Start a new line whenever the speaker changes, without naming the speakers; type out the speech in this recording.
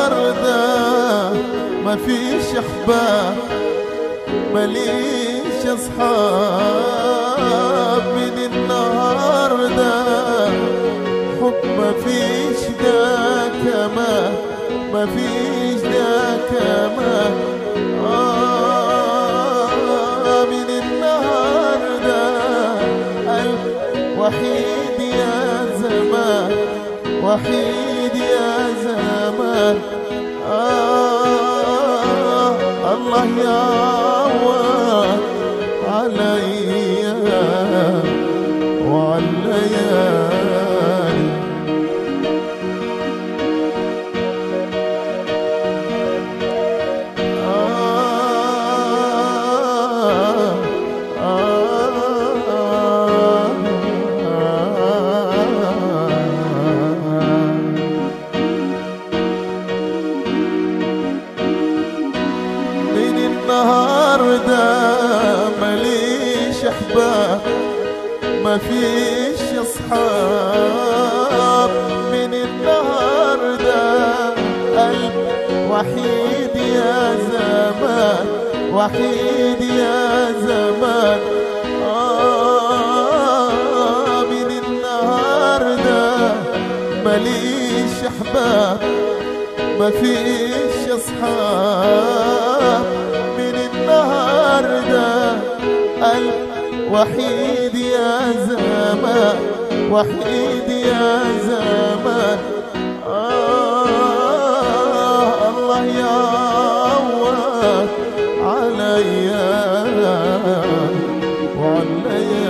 ده ما فيش احباب ماليش اصحاب من النهارده حب ما فيش ده كمان ما فيش ده كمان آه من النهارده قلب وحيد يا زمان وحيد يا زمان آه الله يعوض عليا وعلى الليالي آه من النهاردة ماليش احباب ما فيش اصحاب من النهاردة قلب وحيد يا زمان وحيد يا زمان آه من النهاردة ماليش احباب ما فيش اصحاب من النهارده قلب وحيد يا زمان وحيد يا زمان آه الله يعوض عليا وعليا